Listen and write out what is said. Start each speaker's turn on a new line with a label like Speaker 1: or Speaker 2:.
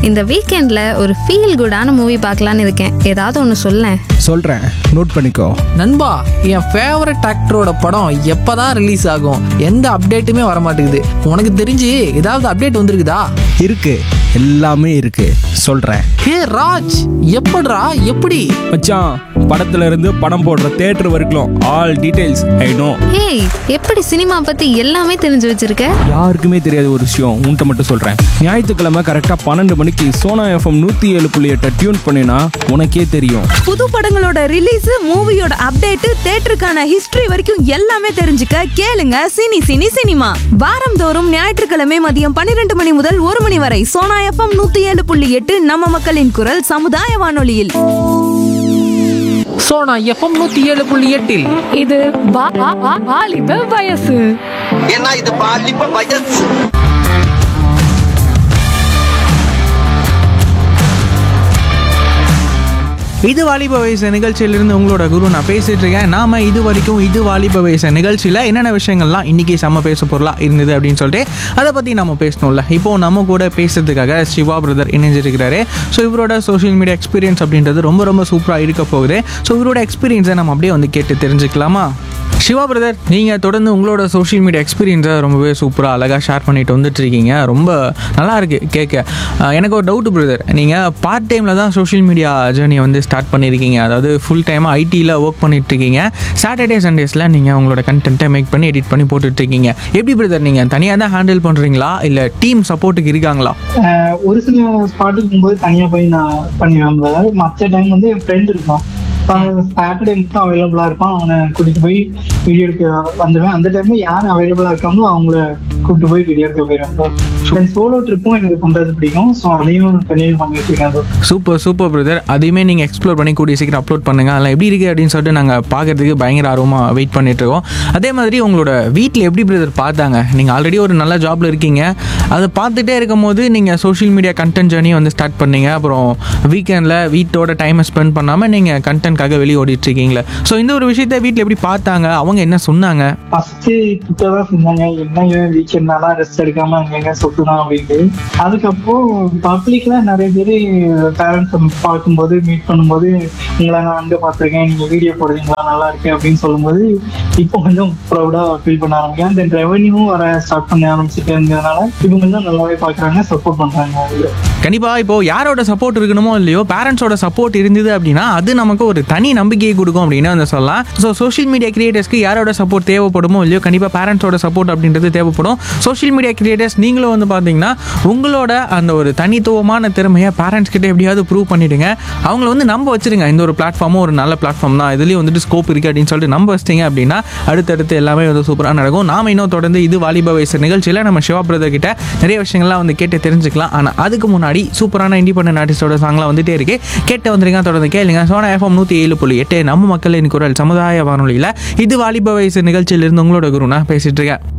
Speaker 1: இந்த வீக்கெண்டில் ஒரு ஃபீல் குடான மூவி பார்க்கலான்னு இருக்கேன் ஏதாவது ஒன்று சொல்லேன்
Speaker 2: சொல்கிறேன் நோட் பண்ணிக்கோ
Speaker 3: நண்பா என் ஃபேவரட் ஆக்டரோட படம் எப்பதான் ரிலீஸ் ஆகும் எந்த அப்டேட்டுமே வர மாட்டேங்குது உனக்கு தெரிஞ்சு ஏதாவது அப்டேட் வந்திருக்குதா
Speaker 2: இருக்கு எல்லாமே இருக்கு சொல்கிறேன்
Speaker 3: ஹே ராஜ் எப்படிடா எப்படி
Speaker 2: மச்சான் படத்துல இருந்து படம் போடுற தேட்டர் வரைக்கும் ஆல் டீடைல்ஸ் ஐ நோ
Speaker 1: ஏய் எப்படி சினிமா பற்றி எல்லாமே தெரிஞ்சு வச்சிருக்க
Speaker 2: யாருக்குமே தெரியாத ஒரு விஷயம் உன்கிட்ட மட்டும் சொல்கிறேன் ஞாயிற்றுக்கிழமை கரெக்டாக பன்னெண்டு மணிக்கு சோனா எஃப்எம் நூற்றி ஏழு புள்ளி எட்டை டியூன் பண்ணினா உனக்கே தெரியும்
Speaker 4: புது படங்களோட ரிலீஸ் மூவியோட அப்டேட் தேட்டருக்கான ஹிஸ்டரி வரைக்கும் எல்லாமே தெரிஞ்சுக்க கேளுங்க சினி சினி சினிமா வாரந்தோறும் ஞாயிற்றுக்கிழமை மதியம் பன்னிரண்டு மணி முதல் ஒரு மணி வரை சோனா எஃப்எம் நூத்தி ஏழு புள்ளி எட்டு நம்ம மக்களின் குரல் சமுதாய வானொலியில்
Speaker 3: சோனா எஃப்எம் நூத்தி ஏழு புள்ளி எட்டில்
Speaker 5: இது வா- வா- வா- வாலிப வயசு
Speaker 6: ஏன்னா இது பாலிப்ப வயசு
Speaker 7: இது வாலிப வயசு நிகழ்ச்சியிலிருந்து உங்களோட குரு நான் பேசிட்டு இருக்கேன் நாம இது வரைக்கும் இது வாலிப வயசு நிகழ்ச்சியில் என்னென்ன விஷயங்கள்லாம் இன்னைக்கு செம்ம பேச பொருளா இருந்தது அப்படின்னு சொல்லிட்டு அதை பற்றி நம்ம பேசணும்ல இப்போ நம்ம கூட பேசுறதுக்காக சிவா பிரதர் இணைஞ்சிருக்கிறாரு ஸோ இவரோட சோஷியல் மீடியா எக்ஸ்பீரியன்ஸ் அப்படின்றது ரொம்ப ரொம்ப சூப்பராக இருக்க போகுது ஸோ இவரோட எக்ஸ்பீரியன்ஸை நம்ம அப்படியே வந்து கேட்டு தெரிஞ்சுக்கலாமா சிவா பிரதர் நீங்கள் தொடர்ந்து உங்களோட சோஷியல் மீடியா எக்ஸ்பீரியன்ஸை ரொம்பவே சூப்பராக அழகாக ஷேர் பண்ணிட்டு வந்துட்டு இருக்கீங்க ரொம்ப நல்லா இருக்கு கேட்க அஹ் எனக்கு ஒரு டவுட் பிரதர் நீங்கள் பார்ட் டைமில் தான் சோஷியல் மீடியா ஜேர்னியை வந்து ஸ்டார்ட் பண்ணியிருக்கீங்க அதாவது ஃபுல் டைமாக ஐடியில் ஒர்க் பண்ணிட்டு இருக்கீங்க சாட்டர்டே சண்டேஸில் நீங்கள் உங்களோட கண்டென்ட்டை மேக் பண்ணி எடிட் பண்ணி போட்டுட்டு இருக்கீங்க எப்படி பிரதர் நீங்கள் தனியாக தான் ஹேண்டில் பண்ணுறீங்களா இல்லை டீம் சப்போர்ட்டுக்கு இருக்காங்களா
Speaker 8: ஆஹ் ஒரு சில ஸ்பாட்டுக்கு போகும்போது தனியா போய் நான் பண்ணுவேன் brother. மற்ற டைம் வந்து என் ஃப்ரெண்ட் இருப்பான் சாட்டர்டே மட்டும் அவைலபிளா இருப்பான் அவனை கூட்டிட்டு போய் வீடியோ எடுக்க வந்துடுவேன் அந்த டைம்ல யார் அவைலபிளா இருக்காங்களோ அவங்கள கூட்டிட்டு போய் வீடியோ எடுக்க போயிடுவேன் சோலோ ட்ரிப்பும் எனக்கு பண்றது பிடிக்கும் ஸோ அதையும் கண்டினியூ பண்ணிட்டு இருக்கேன் bro.
Speaker 7: சூப்பர் சூப்பர் பிரதர் அதையுமே நீங்கள் எக்ஸ்ப்ளோர் பண்ணி கூடிய சீக்கிரம் அப்லோட் பண்ணுங்கள் அதெல்லாம் எப்படி இருக்குது அப்படின்னு சொல்லிட்டு நாங்கள் பார்க்கறதுக்கு பயங்கர ஆர்வமாக வெயிட் பண்ணிட்டு இருக்கோம் அதே மாதிரி உங்களோட வீட்டில் எப்படி பிரதர் பார்த்தாங்க நீங்கள் ஆல்ரெடி ஒரு நல்ல ஜாப்ல இருக்கீங்க அதை பார்த்துட்டே இருக்கும் போது நீங்கள் சோஷியல் மீடியா கண்டென்ட் ஜேர்னி வந்து ஸ்டார்ட் பண்ணீங்க அப்புறம் வீக்கெண்டில் வீட்டோட டைமை ஸ்பெண்ட் பண்ணாமல் நீங்கள் கண்டென்ட்காக வெளியே ஓடிட்டு இருக்கீங்களே ஸோ இந்த ஒரு விஷயத்த வீட்டில் எப்படி பார்த்தாங்க அவங்க என்ன சொன்னாங்க
Speaker 8: ஃபர்ஸ்ட் தான் சொன்னாங்க என்ன இவன் வீக்கெண்ட்னாலாம் ரெஸ்ட் எடுக்காம அங்கங்க சுத்துதான் அப்படின்ட்டு அதுக்கப்புறம் பப்ளிக்ல நிறைய பேர் பேரண்ட்ஸ் பார்க்கும்போது மீட் பண்ணும்போது உங்களை நான் அங்க பார்த்திருக்கேன் நீங்க வீடியோ போடுறீங்களா நல்லா இருக்கு அப்படின்னு சொல்லும்போது இப்போ கொஞ்சம் ப்ரௌடா ஃபீல் பண்ண ஆரம்பிக்கிறேன் தென் ரெவன்யூ வர ஸ்டார்ட் பண்ண ஆரம்பிச்சுட்டேங்கிறதுனால இப்போ கொஞ்சம் நல்லாவே பாக்குறாங்க சப்போர்ட் பண்றாங்க அவங்க
Speaker 7: கண்டிப்பாக இப்போ யாரோட சப்போர்ட் இருக்கணுமோ இல்லையோ பேரண்ட்ஸோட சப்போர்ட் இருந்தது அப்படின்னா அது நமக்கு ஒரு தனி நம்பிக்கையை கொடுக்கும் அப்படின்னு வந்து சொல்லலாம் ஸோ சோஷியல் மீடியா கிரியேட்டர்ஸ்க்கு யாரோட சப்போர்ட் தேவைப்படுமோ இல்லையோ கண்டிப்பாக பேரண்ட்ஸோட சப்போர்ட் அப்படின்றது தேவைப்படும் சோஷியல் மீடியா கிரியேட்டர்ஸ் நீங்களும் வந்து பார்த்தீங்கன்னா உங்களோட அந்த ஒரு தனித்துவமான திறமையை பேரண்ட்ஸ் கிட்ட எப்படியாவது ப்ரூவ் பண்ணிடுங்க அவங்கள வந்து நம்ப வச்சிருங்க இந்த ஒரு பிளாட்ஃபார்மும் ஒரு நல்ல பிளாட்ஃபார்ம் தான் இதுலேயும் வந்துட்டு ஸ்கோப் இருக்குது அப்படின்னு சொல்லிட்டு நம்ப வச்சிட்டிங்க அப்படின்னா அடுத்தடுத்து எல்லாமே வந்து சூப்பராக நடக்கும் நாம இன்னும் தொடர்ந்து இது வாலிப வயசு நிகழ்ச்சியில் நம்ம சிவா பிரதர் கிட்ட நிறைய விஷயங்கள்லாம் வந்து கேட்டு தெரிஞ்சுக்கலாம் ஆனால் அதுக்கு முன்னாடி சூப்பரான இண்டிபெண்டன்ட் ஆர்டிஸ்டோட சாங்லாம் வந்துட்டே இருக்கு கேட்டு வந்துருங்க தொடர்ந்து கேளுங்க சோனா எஃப்எம் நூற்றி ஏழு புள்ளி எட்டு நம்ம மக்களின் குரல் சமுதாய வானொலியில் இது வாலிப வயசு நிகழ்ச்சியிலிருந்து உங்களோட குரு நான் பேசிட்டு இருக்கேன்